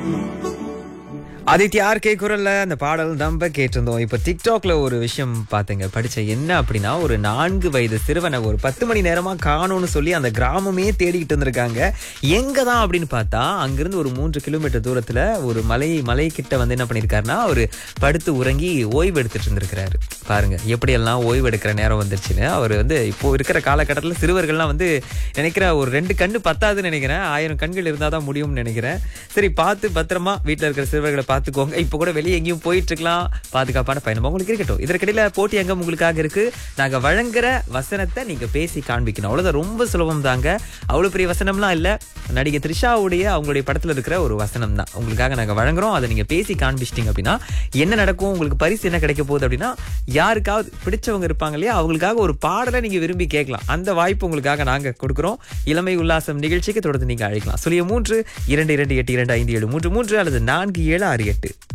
Aditya RK குரல்ல அந்த பாடல் நம்ம கேட்டிருந்தோம் இப்ப டிக்டாக்ல ஒரு விஷயம் பார்த்தேங்க படிச்ச என்ன அப்படின்னா ஒரு நான்கு வயது சிறுவனை ஒரு பத்து மணி நேரமா காணும்னு சொல்லி அந்த கிராமமே தேடிக்கிட்டு இருந்திருக்காங்க எங்க தான் அப்படின்னு பார்த்தா அங்கிருந்து ஒரு மூன்று கிலோமீட்டர் தூரத்துல ஒரு மலை மலை கிட்ட வந்து என்ன பண்ணிருக்காருன்னா அவர் படுத்து உறங்கி ஓய்வு எடுத்துட்டு இருந்திருக்கிறாரு பாருங்க எப்படியெல்லாம் ஓய்வு எடுக்கிற நேரம் வந்துருச்சுன்னு அவர் வந்து இப்போ இருக்கிற காலகட்டத்தில் சிறுவர்கள்லாம் வந்து நினைக்கிற ஒரு ரெண்டு கண்ணு பத்தாதுன்னு நினைக்கிறேன் ஆயிரம் கண்கள் இருந்தால் தான் முடியும்னு நினைக்கிறேன் சரி பார்த்து பத்திரமா வீட்டில் இருக்கிற சிறுவர்களை பார்த்துக்கோங்க இப்போ கூட வெளியே எங்கேயும் போயிட்டு இருக்கலாம் பாதுகாப்பான பயணம் உங்களுக்கு இருக்கட்டும் இதற்கிடையில போட்டி அங்க உங்களுக்காக இருக்கு நாங்க வழங்குற வசனத்தை நீங்க பேசி காண்பிக்கணும் அவ்வளவுதான் ரொம்ப சுலபம் தாங்க அவ்வளவு பெரிய வசனம்லாம் இல்ல நடிகை த்ரிஷாவுடைய அவங்களுடைய படத்துல இருக்கிற ஒரு வசனம் தான் உங்களுக்காக நாங்க வழங்குறோம் அதை நீங்க பேசி காண்பிச்சிட்டீங்க அப்படின்னா என்ன நடக்கும் உங்களுக்கு பரிசு என்ன கிடைக்க போகுது அப்படின்னா யாருக்காவது பிடிச்சவங்க இருப்பாங்க இல்லையா அவங்களுக்காக ஒரு பாடலை நீங்க விரும்பி கேட்கலாம் அந்த வாய்ப்பு உங்களுக்காக நாங்க கொடுக்குறோம் இளமை உல்லாசம் நிகழ்ச்சிக்கு தொடர்ந்து நீங்க அழைக்கலாம் சொல்லிய மூன்று இரண்டு இரண்டு எட்டு இரண்டு ஐந்து ஏழு மூன்று மூன்று அல்லது நான்கு ஏழு ஆறு எட்டு